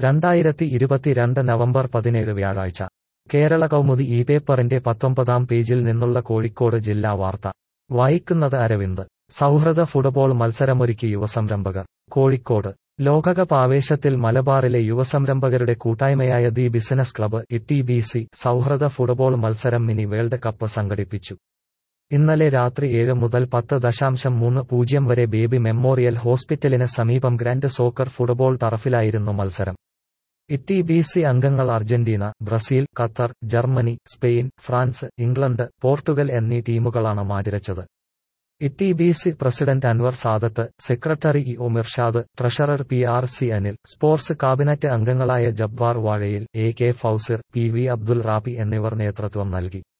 രണ്ടായിരത്തി ഇരുപത്തിരണ്ട് നവംബർ പതിനേഴ് വ്യാഴാഴ്ച കേരള കൗമുദി ഈ പേപ്പറിന്റെ പത്തൊമ്പതാം പേജിൽ നിന്നുള്ള കോഴിക്കോട് ജില്ലാ വാർത്ത വായിക്കുന്നത് അരവിന്ദ് സൗഹൃദ ഫുട്ബോൾ മത്സരമൊരുക്കി യുവസംരംഭകർ കോഴിക്കോട് ലോകകപ്പ് ആവേശത്തിൽ മലബാറിലെ യുവസംരംഭകരുടെ കൂട്ടായ്മയായ the business club T B C സൗഹൃദ ഫുട്ബോൾ മത്സരം മിനി വേൾഡ് കപ്പ് സംഘടിപ്പിച്ചു ഇന്നലെ രാത്രി ഏഴ് മുതൽ പത്ത് ദശാംശം മൂന്ന് പൂജ്യം വരെ ബേബി മെമ്മോറിയൽ ഹോസ്പിറ്റലിന് സമീപം ഗ്രാൻഡ് സോക്കർ ഫുട്ബോൾ ടർഫിലായിരുന്നു മത്സരം ഇട്ടി ബി സി അംഗങ്ങൾ Argentina Brazil Qatar Germany Spain France England Portugal എന്നീ ടീമുകളാണ് മാറ്റിരച്ചത് T B C president Anwar Sadath secretary E O Mirshad treasurer P R C Anil sports cabinet അംഗങ്ങളായ Jabbar Vazhayil A K Fousir P V Abdul Rabi എന്നിവർ നേതൃത്വം നൽകി